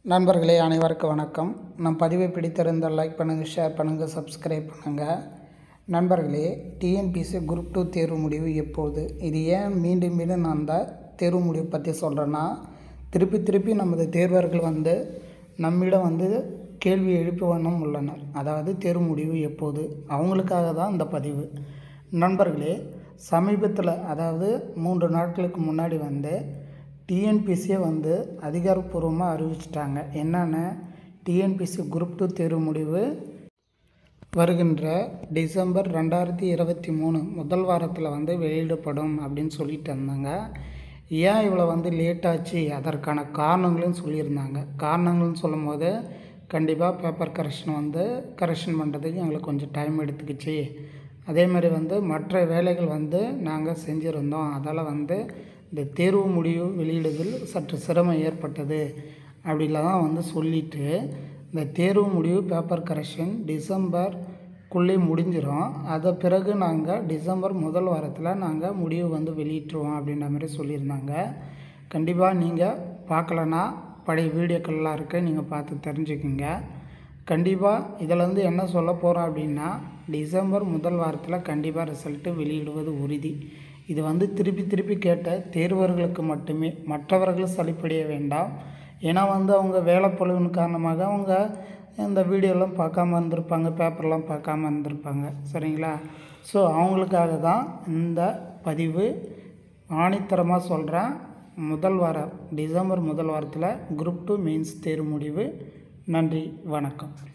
நண்பர்களே அனைவருக்கும் வணக்கம் நம் பதிவை பிடித்திருந்தால் லைக் பண்ணுங்கள் ஷேர் பண்ணுங்கள் சப்ஸ்கிரைப் பண்ணுங்கள் நண்பர்களே டிஎன்பிசி குரூப் டூ தேர்வு முடிவு எப்போது இது ஏன் மீண்டும் மீண்டும் நான் அந்த தேர்வு முடிவு பற்றி சொல்கிறேன்னா திருப்பி திருப்பி நமது தேர்வர்கள் வந்து நம்மிடம் வந்து கேள்வி எழுப்பி வண்ணம் உள்ளனர் அதாவது தேர்வு முடிவு எப்போது அவங்களுக்காக தான் இந்த பதிவு நண்பர்களே சமீபத்தில் அதாவது மூன்று நாட்களுக்கு முன்னாடி வந்து டிஎன்பிசியை வந்து அதிகாரப்பூர்வமாக அறிவிச்சிட்டாங்க என்னென்ன டிஎன்பிசி குரூப் டூ தேர்வு முடிவு வருகின்ற டிசம்பர் ரெண்டாயிரத்தி இருபத்தி மூணு முதல் வாரத்தில் வந்து வெளியிடப்படும் அப்படின்னு சொல்லிட்டு இருந்தாங்க ஏன் இவ்வளோ வந்து லேட் ஆச்சு அதற்கான காரணங்களும் சொல்லியிருந்தாங்க காரணங்கள்னு சொல்லும் போது கண்டிப்பாக பேப்பர் கரெக்ஷன் வந்து கரெக்ஷன் பண்ணுறதுக்கு எங்களுக்கு கொஞ்சம் டைம் எடுத்துக்கிச்சு அதே மாதிரி வந்து மற்ற வேலைகள் வந்து நாங்கள் செஞ்சுருந்தோம் அதால் வந்து இந்த தேர்வு முடிவு வெளியிடுதல் சற்று சிரமம் ஏற்பட்டது அப்படிலாம் வந்து சொல்லிவிட்டு இந்த தேர்வு முடிவு பேப்பர் கரெக்ஷன் டிசம்பர்க்குள்ளே முடிஞ்சிடும் அதை பிறகு நாங்கள் டிசம்பர் முதல் வாரத்தில் நாங்கள் முடிவு வந்து வெளியிட்டுருவோம் அப்படின்ற மாதிரி சொல்லியிருந்தாங்க கண்டிப்பாக நீங்கள் பார்க்கலன்னா பழைய வீடியோக்கள்லாம் இருக்குது நீங்கள் பார்த்து தெரிஞ்சுக்குங்க கண்டிப்பாக இதில் வந்து என்ன சொல்ல போகிறோம் அப்படின்னா டிசம்பர் முதல் வாரத்தில் கண்டிப்பாக ரிசல்ட்டு வெளியிடுவது உறுதி இது வந்து திருப்பி திருப்பி கேட்ட தேர்வர்களுக்கு மட்டுமே மற்றவர்கள் சளிப்படைய வேண்டாம் ஏன்னா வந்து அவங்க வேலைப்பொழுவின் காரணமாக அவங்க இந்த வீடியோலாம் பார்க்காம இருந்திருப்பாங்க பேப்பர்லாம் பார்க்காம இருந்திருப்பாங்க சரிங்களா ஸோ அவங்களுக்காக தான் இந்த பதிவு ஆணித்தரமாக சொல்கிறேன் முதல் வாரம் டிசம்பர் முதல் வாரத்தில் குரூப் டூ மெயின்ஸ் தேர்வு முடிவு நன்றி வணக்கம்